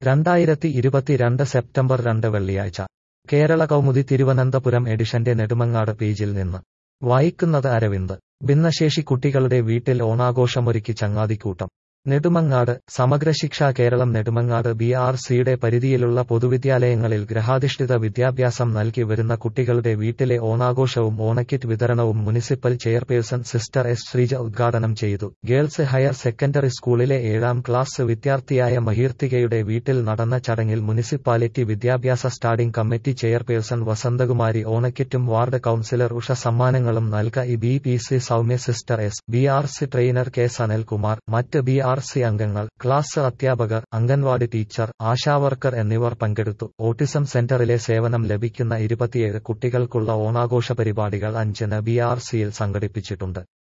രണ്ടായിരത്തി ഇരുപത്തിരണ്ട് സെപ്റ്റംബർ രണ്ട് വെള്ളിയാഴ്ച കേരള കൗമുദി തിരുവനന്തപുരം എഡിഷന്റെ നെടുമങ്ങാട് പേജിൽ നിന്ന് വായിക്കുന്നത് അരവിന്ദ് ഭിന്നശേഷി കുട്ടികളുടെ വീട്ടിൽ ഓണാഘോഷമൊരുക്കി ചങ്ങാതിക്കൂട്ടം നെടുമങ്ങാട് സമഗ്രശിക്ഷ കേരളം നെടുമങ്ങാട് ബി ആർ സിയുടെ പരിധിയിലുള്ള പൊതുവിദ്യാലയങ്ങളിൽ ഗ്രഹാധിഷ്ഠിത വിദ്യാഭ്യാസം നൽകി വരുന്ന കുട്ടികളുടെ വീട്ടിലെ ഓണാഘോഷവും ഓണക്കിറ്റ് വിതരണവും municipal chairperson sister S Sreeja ഉദ്ഘാടനം ചെയ്തു ഗേൾസ് ഹയർ സെക്കൻഡറി സ്കൂളിലെ ഏഴാം ക്ലാസ് വിദ്യാർത്ഥിയായ മഹീർത്തികയുടെ വീട്ടിൽ നടന്ന ചടങ്ങിൽ മുനിസിപ്പാലിറ്റി വിദ്യാഭ്യാസ സ്റ്റാൻഡിംഗ് കമ്മിറ്റി ചെയർപേഴ്സൺ വസന്തകുമാരി ഓണക്കിറ്റും വാർഡ് കൌൺസിലർ ഉഷ സമ്മാനങ്ങളും നൽക E B P C Soumya sister S B R C trainer K Sanalkumar മറ്റ് ബി ആർ സി അംഗങ്ങൾ ക്ലാസ് അധ്യാപകർ അംഗൻവാടി ടീച്ചർ ആശാവർക്കർ എന്നിവർ പങ്കെടുത്തു ഓട്ടിസം സെന്ററിലെ സേവനം ലഭിക്കുന്ന ഇരുപത്തിയേഴ് കുട്ടികൾക്കുള്ള ഓണാഘോഷ പരിപാടികൾ അഞ്ചിന് ബി ആർ സിയിൽ സംഘടിപ്പിച്ചിട്ടുണ്ട്